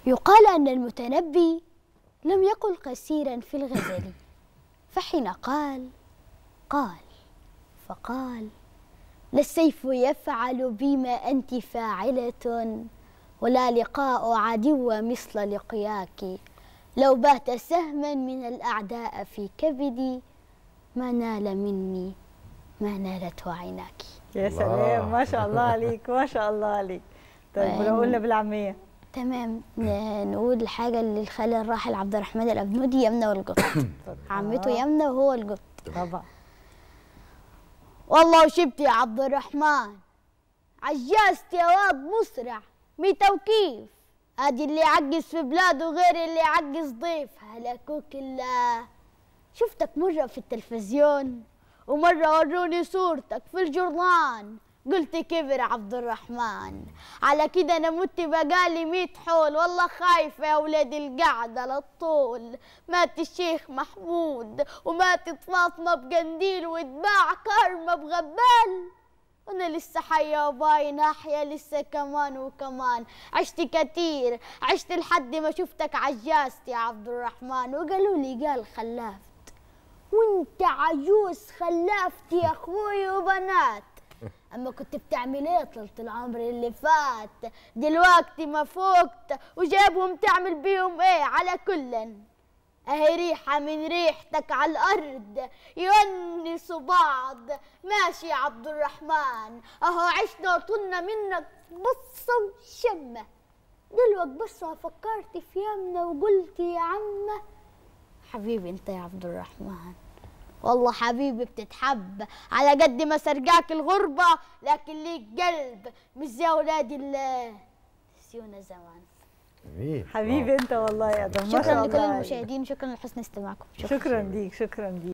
يقال أن المتنبي لم يقل قصيرا في الغزل فحين قال قال فقال لا السيف يفعل بما أنت فاعلة ولا لقاء عدو مثل لقياك لو بات سهما من الأعداء في كبدي ما نال مني ما نالته عيناك يا الله. سلام ما شاء الله عليك ما شاء الله عليك طيب ولو قلنا بالعاميه تمام ن- نقول حاجة للخال الراحل عبد الرحمن الأبنودي يمنى والقط عمته آه، يمنى وهو القط طبعا والله وشبت يا عبد الرحمن عجزت يا واد مسرع ميتة وكيف ادي اللي يعجز في بلاده غير اللي يعجز ضيف هلكوك الله شفتك مرة في التلفزيون ومرة وروني صورتك في الجرنان قلت كبر عبد الرحمن على كده انا مت بقالي ميت حول والله خايفة يا ولاد القعدة للطول مات الشيخ محمود وماتت فاطمة بقنديل واتباع كرمة بغبال وانا لسه حية وباين احيا لسه كمان وكمان عشت كتير عشت لحد ما شفتك عجزت يا عبد الرحمن وقالوا لي قال خلفت وانت عجوز خلفت يا اخوي وبنات اما كنت بتعمل ايه طولة العمر اللي فات دلوقتي ما فوقت وجابهم تعمل بيهم ايه على كلن اهي ريحة من ريحتك على الارض يونسوا بعض ماشي يا عبد الرحمن اهو عشنا وطلنا منك بصة وشمة دلوقتي بس ما فكرت في يمنا وقلت يا عمه حبيبي انت يا عبد الرحمن والله حبيبي بتتحب على قد ما سرقاك الغربة لكن ليك قلب مش زي أولاد الله نسيونا زمان جميل حبيبي انت والله يا ادم ما شكرا شاء لكل الله عليك. المشاهدين شكرا لحسن استماعكم شكرا ليك شكرا ليك